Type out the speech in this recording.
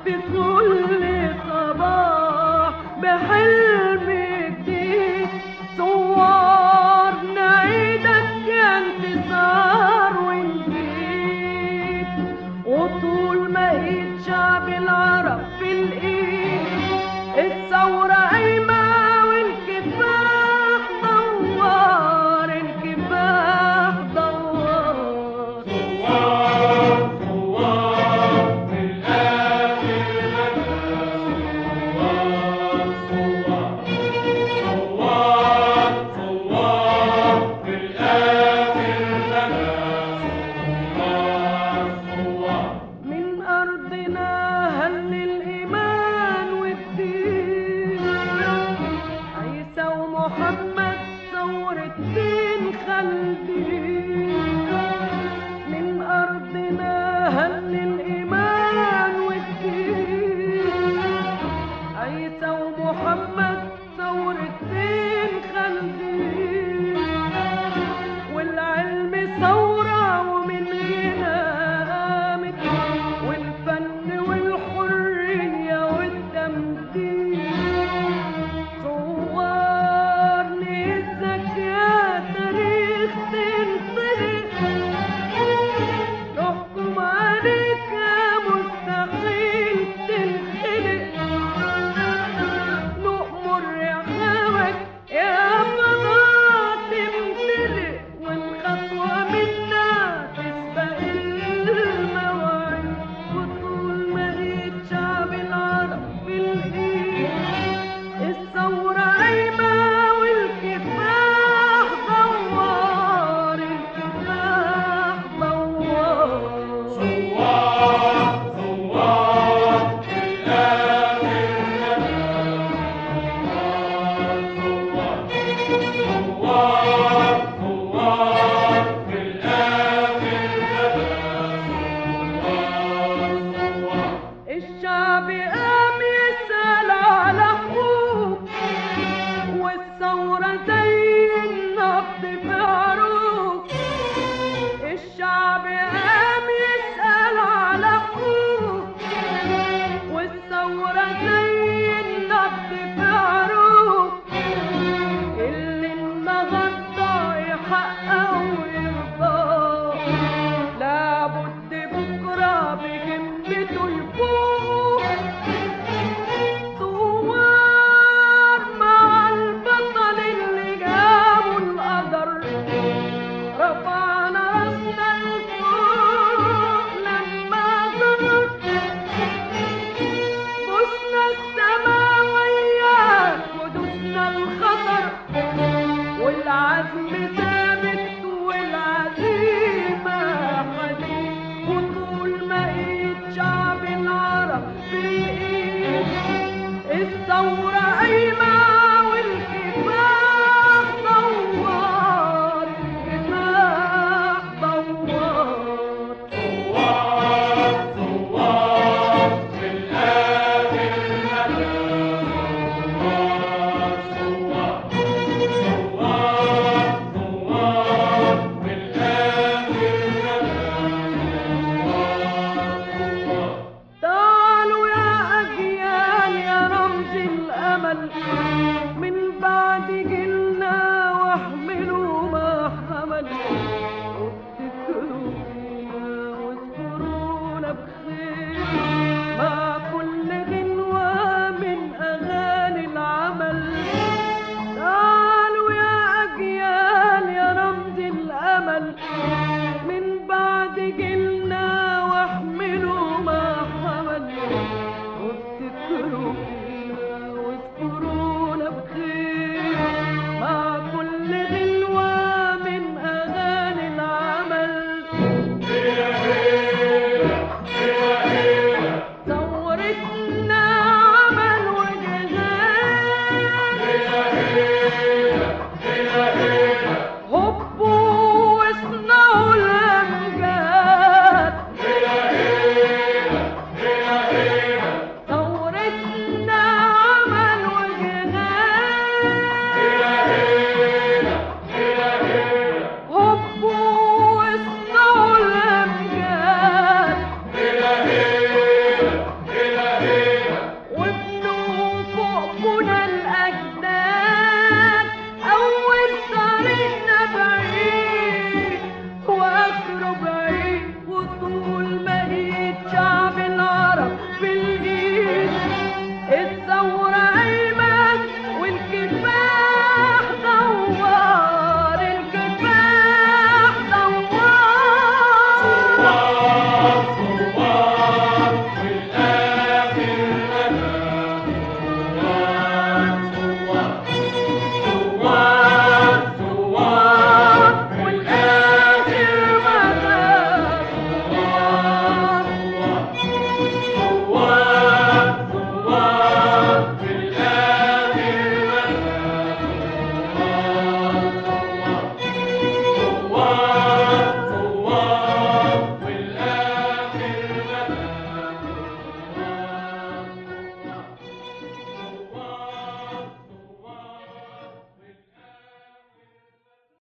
في كل صباح بحلم جديد صور نعيدك يا انتصار ونجيد وطول ما ايد شعب العرب في الايد الثورة قايمة والكفاح دوار الكفاح دوار من أرضنا هل الإيمان والدين عيسى ومحمد ثور الدين خالدين من أرضنا هل الإيمان والدين عيسى ومحمد ثور الدين خالدين والعلم ثورة ومن هنا قامت والفن والحرية والتمثيل صور نيتك يا تاريخ تنطلق نحكم عليك يا مستحيل تنخلق نؤمر رحمك يا فضاء تمتلئ والخطوة منا تسبق المواعيد وطول ما ايد شعب العرب في الايد الثورة قايمة والكفاح دوار الكفاح دوار الشعب